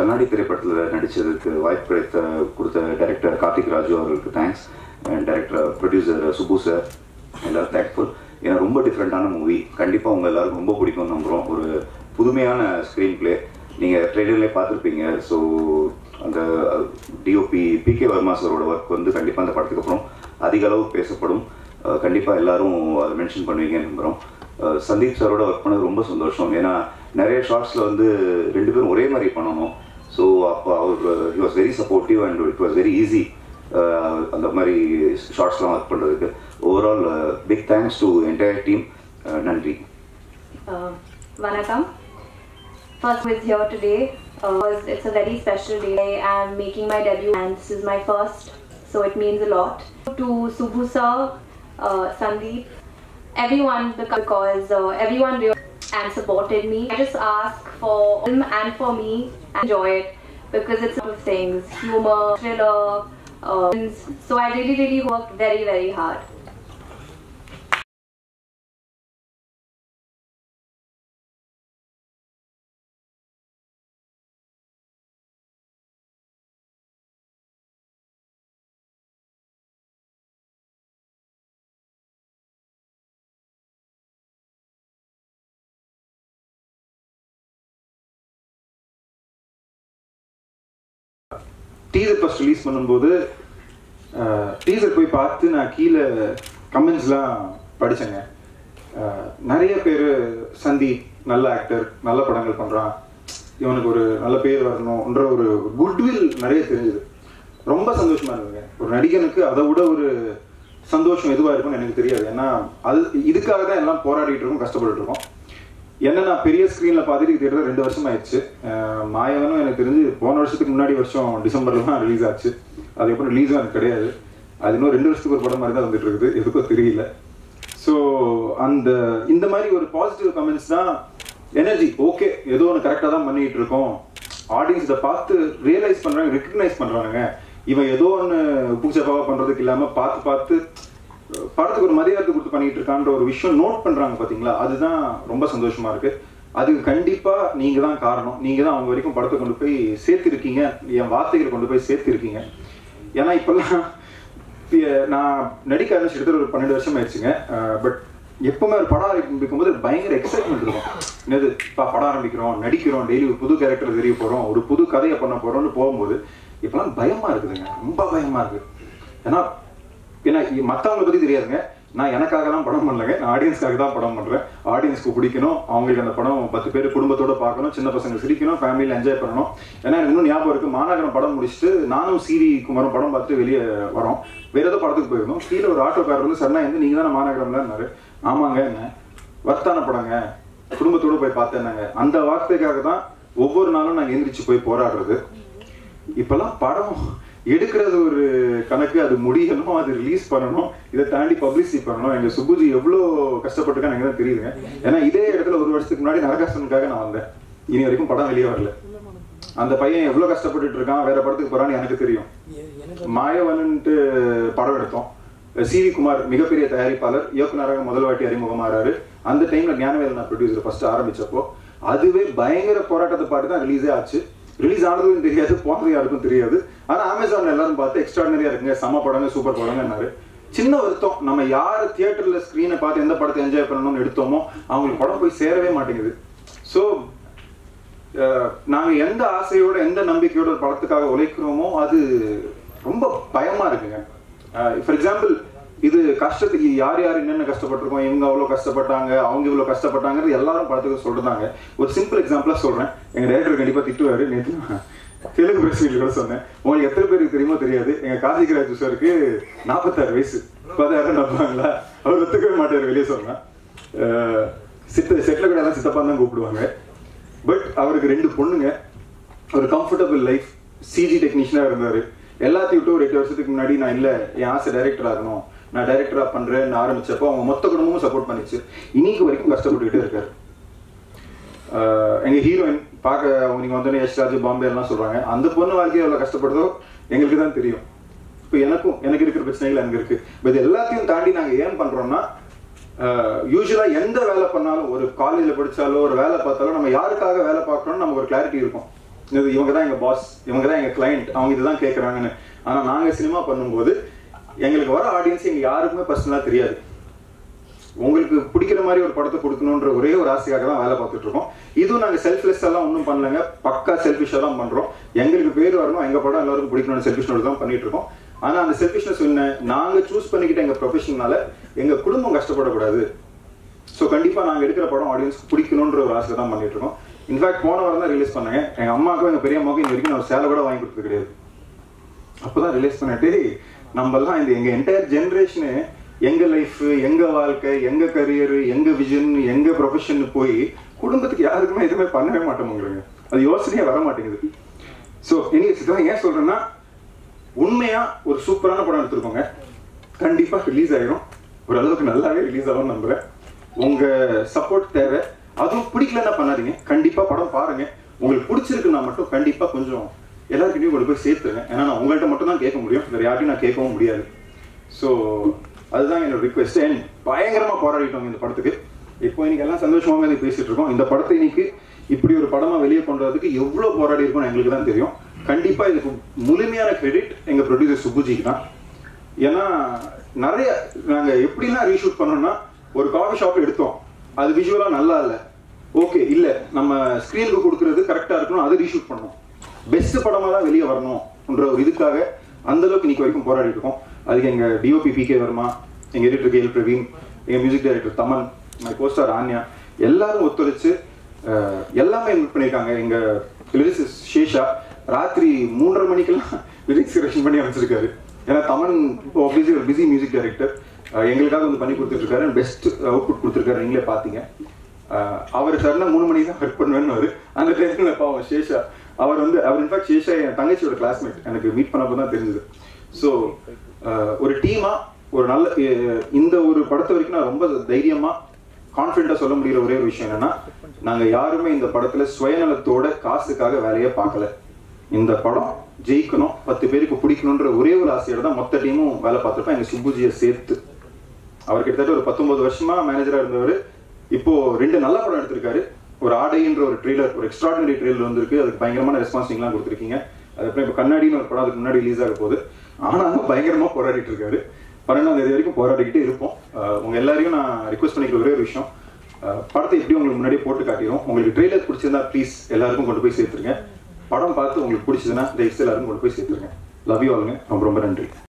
கண்ணாடி திரைப்படத்தில் நடித்ததுக்கு வாய்ப்பு கிடைத்த கொடுத்த டைரக்டர் கார்த்திக் ராஜு அவர்களுக்கு thanks and director producer Subbu sir எல்லாரும் தேங்க்ஃபுல் ஏன்னா ரொம்ப டிஃப்ரெண்ட்டான மூவி கண்டிப்பாக உங்கள் எல்லாருக்கும் ரொம்ப பிடிக்கும்னு நம்புகிறோம் ஒரு புதுமையான ஸ்க்ரீன் ப்ளே நீங்கள் ட்ரெய்லர்லேயே பார்த்துருப்பீங்க ஸோ அந்த டிஓபி பி கே வர்மா சாரோட ஒர்க் வந்து கண்டிப்பாக அந்த படத்துக்கு அப்புறம் அதிக அளவு பேசப்படும் கண்டிப்பாக எல்லாரும் அதை மென்ஷன் பண்ணுவீங்கன்னு நம்புகிறோம் அஹ் சந்தீப் சாரோட ஒர்க் பண்ணது ரொம்ப சந்தோஷம் ஏன்னா நிறைய ஷார்ட்ஸில் வந்து ரெண்டு பேரும் ஒரே மாதிரி பண்ணணும் ஸோ அப்போ அவர் he was very supportive and it was very easy அந்த மாதிரி ஷார்ட்ஸ்லாம் ஒர்க் பண்ணுறதுக்கு overall big thanks to entire team நன்றி Uh, Vanakkam. First with here today. Uh, it's a very special day. I am making my debut and this is my first, so it means a lot. To Subhu sir, uh, Sandeep, everyone because uh, everyone really and supported me. I just ask for him and for me and enjoy it because it's a lot of things, humor, thriller. Uh, so I really, really worked very, very hard. Teaser first release பண்ணும்போது teaser போய் பார்த்து நான் கீழே கமெண்ட்ஸ்லாம் படித்தேங்க நிறைய பேர் சந்தீப் நல்ல actor நல்ல படங்கள் பண்ணுறான் இவனுக்கு ஒரு நல்ல பேர் வரணும்ன்ற ஒரு குட்வில் நிறைய தெரிஞ்சுது ரொம்ப சந்தோஷமா இருந்ததுங்க ஒரு நடிகனுக்கு அதை விட ஒரு சந்தோஷம் எதுவாக இருக்கும்னு எனக்கு தெரியாது ஏன்னா அது இதுக்காக தான் எல்லாம் போராடிட்டு இருக்கோம் கஷ்டப்பட்டு இருக்கோம் என்ன நான் பெரிய ஸ்க்ரீனில் பார்த்துட்டு கிட்டத்தட்ட ரெண்டு வருஷம் ஆயிடுச்சு அஹ் மாயவனும் எனக்கு தெரிஞ்சு போன வருஷத்துக்கு முன்னாடி வருஷம் டிசம்பர்ல தான் ரிலீஸ் ஆச்சு அதுக்கப்புறம் ரிலீஸும் எனக்கு கிடையாது அது இன்னும் ரெண்டு வருஷத்துக்கு ஒரு படம் மாதிரி தான் வந்துட்டு இருக்குது எதுக்கோ தெரியல ஸோ அந்த இந்த மாதிரி ஒரு பாசிட்டிவ் கமெண்ட்ஸ் தான் எனர்ஜி ஓகே ஏதோ ஒன்று கரெக்டாக தான் பண்ணிட்டு இருக்கோம் ஆடியன்ஸ் இதை பார்த்து ரியலைஸ் பண்ணுறாங்க ரெக்கக்னைஸ் பண்ணுறாங்க இவன் ஏதோ ஒன்று பூச்சப்பாவாக பண்ணுறதுக்கு இல்லாமல் பார்த்து பார்த்து படத்துக்கு ஒரு மரியாதை கொடுத்து பண்ணிட்டு இருக்கான்ற ஒரு விஷயம் நோட் பண்றாங்க பாத்தீங்களா அதுதான் ரொம்ப சந்தோஷமா இருக்கு அதுக்கு கண்டிப்பா நீங்க தான் காரணம் நீங்க தான் அவங்க வரைக்கும் படத்தை கொண்டு போய் சேர்த்திருக்கீங்க என் வார்த்தைகளை கொண்டு போய் சேர்த்திருக்கீங்க ஏன்னா இப்பெல்லாம் இப்ப நான் நடிக்க ஆரம்பிச்சு கிட்டத்தட்ட ஒரு பன்னெண்டு வருஷம் ஆயிடுச்சுங்க பட் எப்பவுமே ஒரு படம் ஆரம்பிக்கும் போது பயங்கர எக்ஸைட்மெண்ட் இருக்கும் என்னது இப்போ படம் ஆரம்பிக்கிறோம் நடிக்கிறோம் டெய்லி ஒரு புது கேரக்டர் தெரிய போறோம் ஒரு புது கதையை பண்ண போறோம்னு போகும்போது இப்பெல்லாம் பயமா இருக்குதுங்க ரொம்ப பயமா இருக்கு ஏன்னா ஏன்னா இ- மத்தவங்கள பத்தி தெரியாதுங்க நான் எனக்காக தான் படம் பண்ணலங்க நான் ஆடியன்ஸ்க்காக தான் படம் பண்றேன் ஆடியன்ஸ்க்கு பிடிக்கணும் அவங்களுக்கு அந்த படம் பத்து பேர் குடும்பத்தோட பார்க்கணும் சின்ன பசங்க சிரிக்கணும் ஃபேமிலியில் என்ஜாய் பண்ணணும் ஏன்னா எனக்கு இன்னும் ஞாபகம் இருக்கு மாநகரம் படம் முடிச்சுட்டு நானும் சீரி குமாரும் படம் பார்த்துட்டு வெளியே வரோம் வேற ஏதோ படத்துக்கு போயிருந்தோம் கீழே ஒரு ஆட்டோக்காரர் வந்து சரணா வந்து நீங்க தானே மாநகரம்லன்னாரு ஆமாங்க என்ன வர்த்தான படங்க குடும்பத்தோட போய் பார்த்தேன்னாங்க அந்த வார்த்தைக்காக தான் ஒவ்வொரு நாளும் நாங்கள் எந்திரிச்சு போய் போராடுறது இப்பெல்லாம் படம் எடுக்கிறது ஒரு கணக்கு அது முடியணும் அது ரிலீஸ் பண்ணணும் இதை தாண்டி பப்ளிசிட்டி பண்ணணும் எங்க சுப்புஜி எவ்வளோ கஷ்டப்பட்டிருக்கான்னு எனக்கு தான் தெரியுதுங்க ஏன்னா இதே இடத்துல ஒரு வருஷத்துக்கு முன்னாடி நரகாசனுக்காக நான் வந்தேன் இனி வரைக்கும் படம் வெளியே வரல அந்த பையன் எவ்வளவு கஷ்டப்பட்டுட்டு இருக்கான் வேற படத்துக்கு போறான்னு எனக்கு தெரியும் மாயவன்ட்டு படம் எடுத்தோம் சி வி குமார் மிகப்பெரிய தயாரிப்பாளர் இயக்குனராக முதல் வாட்டி அறிமுகமாறாரு அந்த டைம்ல ஞானவேல் நான் ப்ரொடியூசர் ஃபர்ஸ்ட் ஆரம்பிச்சப்போ அதுவே பயங்கர போராட்டத்தை பாட்டு தான் ரிலீஸே ஆச்சு ரிலீஸ் ஆனதும் தெரியாது போனது யாருக்கும் தெரியாது ஆனா அமேசான்ல எல்லாரும் பார்த்து எக்ஸ்ட்ராடனரியா இருக்குங்க செம படங்க சூப்பர் படங்கன்னாரு சின்ன வருத்தம் நம்ம யார் தியேட்டர்ல ஸ்கிரீனை பார்த்து எந்த படத்தை என்ஜாய் பண்ணணும்னு எடுத்தோமோ அவங்களுக்கு படம் போய் சேரவே மாட்டேங்குது ஸோ நாங்க எந்த ஆசையோட எந்த நம்பிக்கையோட ஒரு படத்துக்காக உழைக்கிறோமோ அது ரொம்ப பயமா இருக்குங்க ஃபார் எக்ஸாம்பிள் இது கஷ்டத்துக்கு யார் யார் என்னென்ன கஷ்டப்பட்டிருக்கோம் இவங்க அவ்வளோ கஷ்டப்பட்டாங்க அவங்க இவ்வளோ கஷ்டப்பட்டாங்கிறது எல்லாரும் படத்துக்கு சொல்றாங்க ஒரு சிம்பிள் எக்ஸாம்பிளா சொல்றேன் எங்க டேரக்டர் கண்டிப்பா திட்டுவாரு நேற்று நான் தெலுங்கு பிரஸ் கூட சொன்னேன் உங்களுக்கு எத்தனை பேருக்கு தெரியுமோ தெரியாது எங்க கார்த்திக் ராஜ் சாருக்கு நாற்பத்தாறு வயசு பதினாறு நம்புவாங்களா அவர் ஒத்துக்கவே மாட்டார் வெளியே சொன்னா அஹ் சித்த செட்டில் கூட எல்லாம் சித்தப்பா தான் கூப்பிடுவாங்க பட் அவருக்கு ரெண்டு பொண்ணுங்க ஒரு கம்ஃபர்டபுள் லைஃப் சிஜி டெக்னீஷியனாக இருந்தார் எல்லாத்தையும் விட்டு ஒரு எட்டு வருஷத்துக்கு முன்னாடி நான் இல்லை என் ஆசை டைரக்டர் ஆகணும் நான் டைரக்டராக பண்ணுறேன்னு ஆரம்பிச்சப்போ அவங்க மொத்த குடும்பமும் சப்போர்ட் பண்ணிச்சு இன்னைக்கு வரைக்கும் கஷ்டப்பட்டுக்கிட்டே இருக்காரு ஆஹ் எங்க ஹீரோயின் பார்க்க அவங்க நீங்க வந்தோடனே யஷ்ராஜ் பாம்பே எல்லாம் சொல்றாங்க அந்த பொண்ணு வாழ்க்கை எவ்வளவு கஷ்டப்படுதோ எங்களுக்கு தான் தெரியும் இப்போ எனக்கும் எனக்கு இருக்கிற பிரச்சனைகள் அங்க இருக்கு But இது எல்லாத்தையும் தாண்டி நாங்க ஏன் பண்றோம்னா யூஸ்வலா எந்த வேலை பண்ணாலும் ஒரு காலேஜ்ல படிச்சாலோ ஒரு வேலை பார்த்தாலும் நம்ம யாருக்காக வேலை பார்க்கறோம்னு நமக்கு ஒரு கிளாரிட்டி இருக்கும் இது இவங்க தான் எங்க பாஸ் இவங்க தான் எங்க கிளைண்ட் அவங்க இதுதான் கேட்குறாங்கன்னு ஆனா நாங்க சினிமா பண்ணும்போது எங்களுக்கு வர ஆடியன்ஸ் எங்க யாருக்குமே பர்சனலா தெரியாது உங்களுக்கு பிடிக்கிற மாதிரி ஒரு படத்தை கொடுக்கணுன்ற ஒரே ஒரு ஆசைக்காக தான் வேலை பார்த்துட்டு இருக்கோம் இதுவும் நாங்க செல்ஃப்லெஸ் எல்லாம் ஒன்றும் பண்ணலங்க பக்கா செல்ஃபிஷா தான் பண்றோம் எங்களுக்கு பேர் வரணும் எங்க படம் எல்லாருக்கும் பிடிக்கணும்னு செல்ஃபிஷ்னோட தான் பண்ணிட்டு இருக்கோம் ஆனா அந்த செல்ஃபிஷ்னஸ் என்ன நாங்க சூஸ் பண்ணிக்கிட்ட எங்க ப்ரொஃபஷனால எங்க குடும்பம் கஷ்டப்படக்கூடாது ஸோ கண்டிப்பா நாங்க எடுக்கிற படம் ஆடியன்ஸ்க்கு பிடிக்கணுன்ற ஒரு ஆசை தான் பண்ணிட்டு இருக்கோம் இன்ஃபேக்ட் போன வாரம் தான் ரிலீஸ் பண்ணேங்க எங்க அம்மாவுக்கும் எங்க பெரிய அம்மாவுக்கும் இது வரைக்கும் நான் சேலை கூட வாங்கி கொடுத்தது கிடையாது அப்பதான் ரிலீஸ் பண்ணிட்டு நம்மலாம் இந்த எங்க என்டையர் ஜென்ரேஷனு எங்க லைஃப் எங்க வாழ்க்கை எங்க கரியர் எங்க விஷன் எங்க ப்ரொஃபஷன் போய் குடும்பத்துக்கு யாருக்குமே எதுவுமே பண்ணவே மாட்டோமுங்கிறங்க அது யோசனையே வர மாட்டேங்குது ஸோ இனி இதெல்லாம் ஏன் சொல்றேன்னா உண்மையா ஒரு சூப்பரான படம் எடுத்திருக்கோங்க கண்டிப்பா ரிலீஸ் ஆயிரும் ஓரளவுக்கு நல்லாவே ரிலீஸ் ஆகும் நம்புறேன் உங்க சப்போர்ட் தேவை அதுவும் பிடிக்கலன்னா பண்ணாதீங்க கண்டிப்பா படம் பாருங்க உங்களுக்கு பிடிச்சிருக்குன்னா மட்டும் கண்டிப்பா கொஞ்சம் எல்லாருக்கிட்டையும் கொண்டு போய் சேர்த்துருங்க ஏன்னா நான் உங்கள்கிட்ட மட்டும் தான் கேட்க முடியும் வேற யார்ட்டையும் நான் கேட்கவும் முடியாது ஸோ அதுதான் என்னோட ரிக்வெஸ்ட் அண்ட் பயங்கரமா போராடிட்டோம் இந்த படத்துக்கு இப்போ இன்னைக்கு எல்லாம் சந்தோஷமாக இதை பேசிட்டு இருக்கோம் இந்த படத்தை இன்னைக்கு இப்படி ஒரு படமா வெளியே கொண்டு வரதுக்கு எவ்வளவு போராடி இருக்கோம்னு எங்களுக்கு தான் தெரியும் கண்டிப்பா இதுக்கு முழுமையான கிரெடிட் எங்க ப்ரொடியூசர் சுப்புஜிக்கு தான் ஏன்னா நிறைய நாங்க எப்படிலாம் ரீஷூட் பண்ணோம்னா ஒரு காஃபி ஷாப் எடுத்தோம் அது விஷுவலா நல்லா இல்ல ஓகே இல்ல நம்ம ஸ்கிரீனுக்கு கொடுக்கறது கரெக்டா இருக்கணும் அதை ரீஷூட் பண்ணோம் பெஸ்ட் படமா தான் வெளியே வரணும்ன்ற ஒரு இதுக்காக அந்த அளவுக்கு இன்னைக்கு வரைக்கும் போராடிட்டு இருக்கோம் அதுக்கு எங்க டிஓபி பி கே வர்மா எங்க எடிட்டர் கே எல் பிரவீன் எங்க music director Thaman my poster ஆன்யா எல்லாரும் ஒத்துழைச்சு அஹ், எல்லாமே ஹெல்ப் பண்ணியிருக்காங்க எங்க லிரிக்ஸ் ஷேஷா ராத்திரி மூன்றரை மணிக்கெல்லாம் லிரிக்ஸ் கரெக்ஷன் பண்ணி அமைச்சிருக்காரு ஏன்னா தமன் ஆப்வியஸ்லி ஒரு பிஸி மியூசிக் டைரக்டர் எங்களுக்காக வந்து பண்ணி கொடுத்துட்டு இருக்காரு பெஸ்ட் அவுட்புட் கொடுத்துருக்காரு நீங்களே பார்த்தீங்க அஹ், அவர் சரணா மூணு மணிக்கு தான் ஒர்க் பண்ணுவேன்னு அந்த டைம்ல பாவம் சேஷா அவர் வந்து அவர் இன்ஃபேக்ட் சேஷா என் தங்கச்சியோட கிளாஸ்மேட் எனக்கு மீட் பண்ணப்போ தான் தெரிஞ்சது ஸோ ஒரு டீமா ஒரு நல்ல அஹ், இந்த ஒரு படத்தை வரைக்கும் நான் ரொம்ப தைரியமா கான்ஃபிடண்டா சொல்ல முடியுற ஒரே ஒரு விஷயம் என்னன்னா நாங்க யாருமே இந்த படத்துல சுயநலத்தோட காசுக்காக வேலையே பார்க்கல இந்த படம் ஜெயிக்கணும் பத்து பேருக்கு பிடிக்கணுன்ற ஒரே ஒரு ஆசையோட தான் மொத்த டீமும் வேலை பார்த்துருப்போம் எங்க சுப்புஜியை சேர்த்து அவர் கிட்டத்தட்ட ஒரு பத்தொன்பது வருஷமா மேனேஜரா இருந்தவர் இப்போ ரெண்டு நல்ல படம் எடுத்திருக்காரு ஒரு ஆடைன்ற ஒரு ட்ரெய்லர் ஒரு எக்ஸ்ட்ராடினரி ட்ரெய்லர் வந்திருக்கு அதுக்கு பயங்கரமான ரெஸ்பான்ஸ் நீங்களாம் கொடுத்துருக்கீங்க அதுக்கப்புறம் இப்போ கண்ணாடின்னு ஒரு படம் அதுக்கு முன்னாடி ரிலீஸ் ஆக போகுது ஆனாலும் பயங்கரமா போராடிட்டு இருக்காரு பன்னெண்டாம் தேதி வரைக்கும் போராடிக்கிட்டே இருப்போம் அஹ் உங்க எல்லாரையும் நான் ரிக்வஸ்ட் பண்ணிக்கிற ஒரே ஒரு விஷயம் அஹ் படத்தை எப்படி உங்களுக்கு முன்னாடியே போட்டு காட்டிடும் உங்களுக்கு ட்ரெய்லர் பிடிச்சிருந்தா ப்ளீஸ் எல்லாருக்கும் கொண்டு போய் சேர்த்துருங்க படம் பார்த்து உங்களுக்கு பிடிச்சதுன்னா தயவுசெய்து எல்லாருக்கும் கொண்டு போய் சேர்த்துருங்க லவ் யூ ஆளுங்க ரொம்ப ரொம்ப நன்றி